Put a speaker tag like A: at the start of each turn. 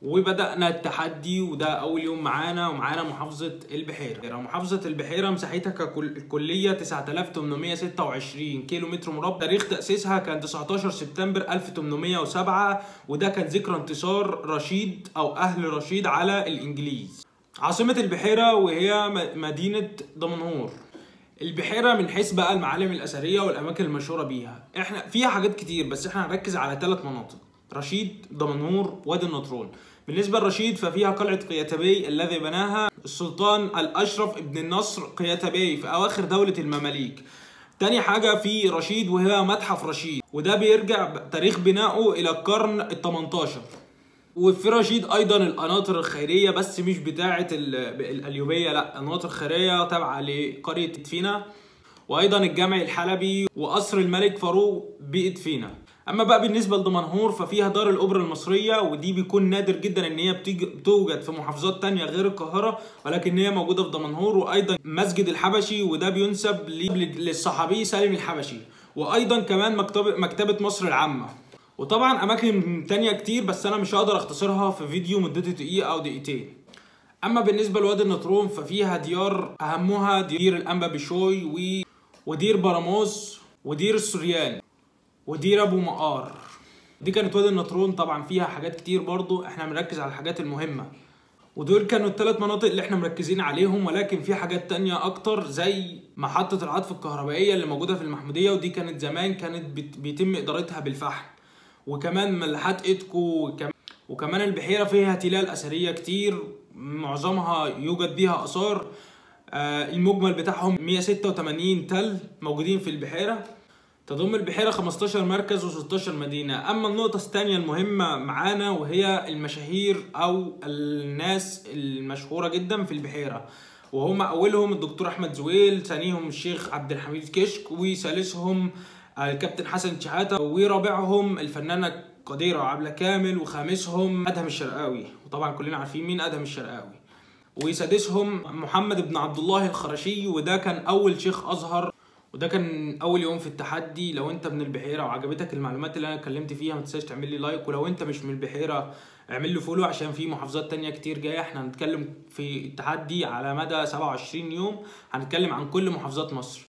A: وبدأنا التحدي وده أول يوم معانا ومعانا محافظة البحيرة محافظة البحيرة مساحتها ككلية 9826 كيلو متر مربع تاريخ تأسيسها كان 19 سبتمبر 1807 وده كان ذكرى انتصار رشيد أو أهل رشيد على الإنجليز عاصمة البحيرة وهي مدينة دمنهور البحيره من حيث بقى المعالم الاثريه والاماكن المشهوره بيها احنا فيها حاجات كتير بس احنا هنركز على ثلاث مناطق رشيد دمنهور وادي النطرون بالنسبه لرشيد ففيها قلعه قيتبي الذي بناها السلطان الاشرف ابن النصر قيتبي في اواخر دوله المماليك تاني حاجة في رشيد وهي متحف رشيد وده بيرجع تاريخ بنائه إلى القرن ال 18 وفي رشيد ايضا القناطر الخيريه بس مش بتاعه القليوبيه لا قناطر خيريه تابعه لقريه ادفينا وايضا الجامع الحلبي وقصر الملك فاروق بادفينا اما بقى بالنسبه لدمنهور ففيها دار الاوبرا المصريه ودي بيكون نادر جدا ان هي بتوجد في محافظات تانية غير القاهره ولكن هي موجوده في دمنهور وايضا مسجد الحبشي وده بينسب للصحابي سالم الحبشي وايضا كمان مكتبه مكتبه مصر العامه وطبعا اماكن تانية كتير بس انا مش هقدر اختصرها في فيديو مدته دقيقه او دقيقتين اما بالنسبه لوادي النطرون ففيها ديار اهمها دير الانبا بشوي و... ودير براموس ودير السريان ودير ابو مقار دي كانت وادي النطرون طبعا فيها حاجات كتير برضو احنا بنركز على الحاجات المهمه ودول كانوا الثلاث مناطق اللي احنا مركزين عليهم ولكن في حاجات تانية اكتر زي محطة العطف الكهربائية اللي موجودة في المحمودية ودي كانت زمان كانت بيتم ادارتها بالفحم وكمان ملاحات ايدكو وكمان, وكمان البحيرة فيها تلال أثرية كتير معظمها يوجد بيها آثار آه المجمل بتاعهم 186 تل موجودين في البحيرة تضم البحيرة 15 مركز و16 مدينة أما النقطة الثانية المهمة معانا وهي المشاهير أو الناس المشهورة جدا في البحيرة وهم أولهم الدكتور أحمد زويل ثانيهم الشيخ عبد الحميد كشك وثالثهم الكابتن حسن شحاته ورابعهم الفنانه قديره عبله كامل وخامسهم ادهم الشرقاوي وطبعا كلنا عارفين مين ادهم الشرقاوي وسادسهم محمد بن عبد الله الخرشي وده كان اول شيخ ازهر وده كان اول يوم في التحدي لو انت من البحيره وعجبتك المعلومات اللي انا اتكلمت فيها ما تنساش تعمل لي لايك ولو انت مش من البحيره اعمل لي فولو عشان في محافظات تانية كتير جايه احنا هنتكلم في التحدي على مدى 27 يوم هنتكلم عن كل محافظات مصر